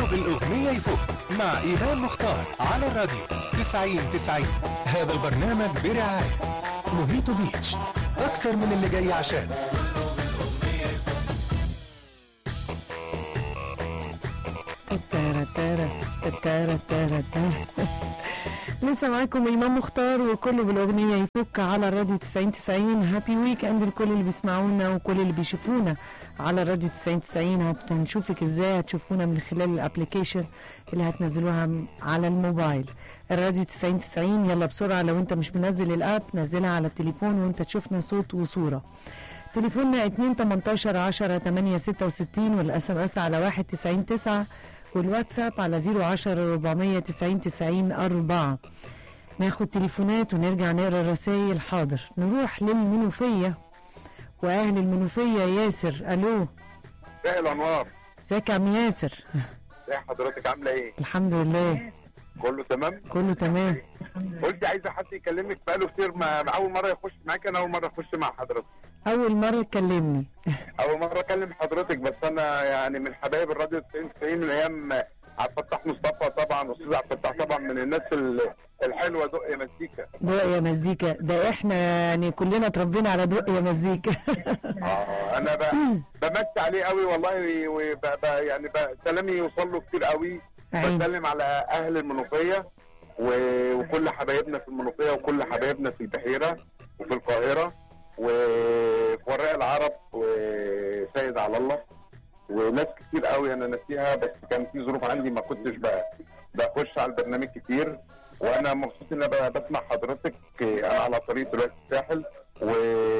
طلب الأغنية يفك مع إيمان مختار على الراديو 90 90 هذا البرنامج برعاية موهيتو بيتش أكتر من اللي جاي عشان تتارا تارا تتارا تارا تارا لسه معاكم إمام مختار وكله بالأغنية يفك على الراديو 90 90 هابي ويك اند لكل اللي بيسمعونا وكل اللي بيشوفونا على الراديو 90 90 هت- هنشوفك ازاي هتشوفونا من خلال الابلكيشن اللي هتنزلوها م- على الموبايل الراديو 90 90 يلا بسرعة لو انت مش منزل الاب نزلها على التليفون وانت تشوفنا صوت وصورة تليفوننا 2 18 10 8 66 والاس ام اس على 1 90 9 والواتساب على 010 490 90 4 ناخد تليفونات ونرجع نقرا الرسايل حاضر نروح للمنوفية واهل المنوفية ياسر الو مساء الانوار ازيك يا عم ياسر ازي حضرتك عامله ايه؟ الحمد لله كله تمام؟ كله تمام قلت عايزه حد يكلمك بقاله كتير ما ما اول مره يخش معاك انا اول مره اخش مع حضرتك اول مرة تكلمني اول مره اكلم حضرتك بس انا يعني من حبايب الراديو 90 90 من ايام عبد الفتاح مصطفى طبعا استاذ عبد الفتاح طبعا من الناس ال- الحلوه دق يا مزيكا دق يا مزيكا ده احنا يعني كلنا اتربينا على دق يا مزيكا اه انا ب- بمسي عليه قوي والله وب- ب- يعني ب- سلامي يوصل له كتير قوي عيني. بسلم على اهل المنوفيه و- وكل حبايبنا في المنوفيه وكل حبايبنا في البحيره وفي القاهره وفي وراء العرب وسيد على الله وناس كتير قوي انا ناسيها بس كان في ظروف عندي ما كنتش ب- بخش على البرنامج كتير وانا مبسوط ان انا ب- بسمع حضرتك انا على طريق دلوقتي الساحل و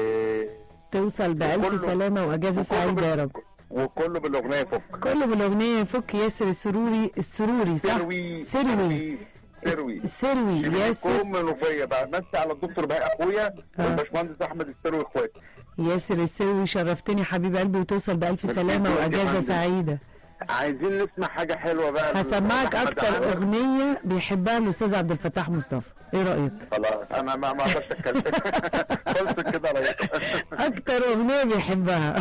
توصل بألف وكله- سلامة وأجازة وكله سعيدة يا بال- رب وكله بالاغنيه فك كله بالأغنية فك ياسر السروري السروري صح؟ سروي سروي سروي السروي ياسر كلهم منوفيه بقى مسي على الدكتور بهاء اخويا والباشمهندس احمد السروي اخواتي ياسر السروي شرفتني حبيب قلبي وتوصل بألف ميرسي سلامة جدا يا وأجازة فندم. سعيدة عايزين نسمع حاجه حلوه بقى هسمعك أحمد أكتر عامر. أغنية بيحبها الأستاذ عبد الفتاح مصطفى إيه رأيك؟ خلاص انا ما ما اقدرش اتكلم خلصت كده على أكتر أغنية بيحبها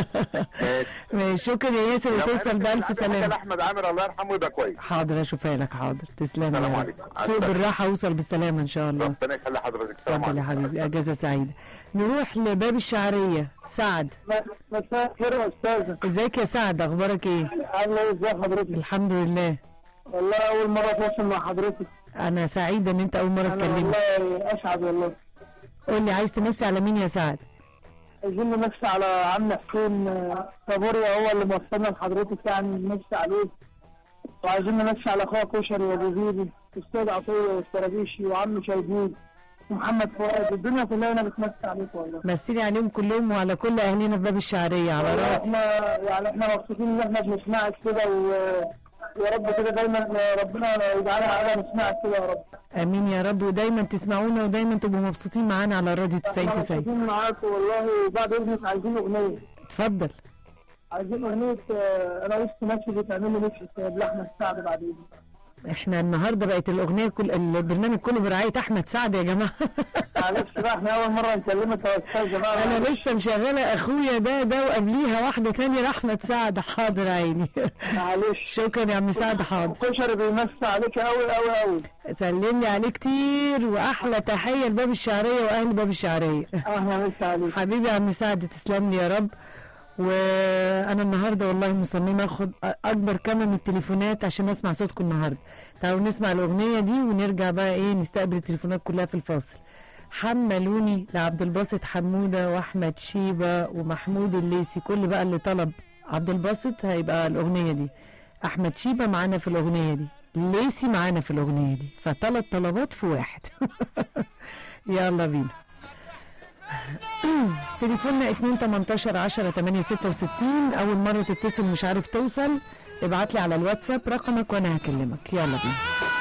ماشي شكرا يا ياسر وتوصل بألف سلامة احمد عامر الله يرحمه يبقى كويس حاضر أشوفها لك حاضر تسلم السلام يا رب عليكم. سوق بالراحة وصل بالسلامة إن شاء الله ربنا يخلي حضرتك السلام اتفضل يا عليكم حبيبي اجازه سعيده نروح لباب الشعريه سعد مساء الخير يا استاذه ازيك يا سعد اخبارك ايه عامله ايه ازي حضرتك الحمد لله والله اول مره اتواصل مع حضرتك انا سعيده ان انت اول مره انا تكلمني والله اسعد والله قول لي عايز تمسي على مين يا سعد عايزين نمسي على عم حسين آه، صابوريا هو اللي موصلنا لحضرتك يعني نمسي عليه وعايزين نمسي على اخويا كشري وابو زيدي استاذ عطيه والسرابيشي وعم شايبين ومحمد فؤاد الدنيا كلها هنا بتمسي عليك والله مسيني عليهم كلهم وعلى كل اهلنا في باب الشعريه على والله راسي احنا يعني احنا مبسوطين ان احنا بنسمعك كده و يا رب كده دايما ربنا يجعلها على نسمعك كده يا رب امين يا رب ودايما تسمعونا ودايما تبقوا مبسوطين معانا على الراديو 90 احنا 90 مبسوطين معاك والله وبعد اذنك عايزين اغنيه اتفضل عايزين اغنيه آه، انا وسط نفسي بتعمل لي نفسي لاحمد سعد بعد اذنك احنا النهارده بقت الاغنيه كل البرنامج كله برعايه احمد سعد يا جماعه معلش بقى احنا اول مره نكلمك يا استاذ بقى انا لسه مشغله اخويا ده ده وقبليها واحده تانية لاحمد سعد حاضر عيني معلش شكرا يا عم سعد حاضر كشري بيمسي عليك قوي قوي قوي سلم لي عليه كتير واحلى تحيه لباب الشعريه واهل باب الشعريه اهلا مسا عليك حبيبي يا عم سعد تسلم لي يا رب وانا النهارده والله مصممه اخد اكبر كم من التليفونات عشان اسمع صوتكم النهارده تعالوا نسمع الاغنيه دي ونرجع بقى ايه نستقبل التليفونات كلها في الفاصل حملوني لعبد الباسط حموده واحمد شيبه ومحمود الليسي كل بقى اللي طلب عبد الباسط هيبقى الاغنيه دي احمد شيبه معانا في الاغنيه دي ليسي معانا في الاغنيه دي فثلاث طلبات في واحد يلا بينا تليفوننا 2 18 10 8 66 اول مره تتصل مش عارف توصل ابعت لي على الواتساب رقمك وانا هكلمك يلا بينا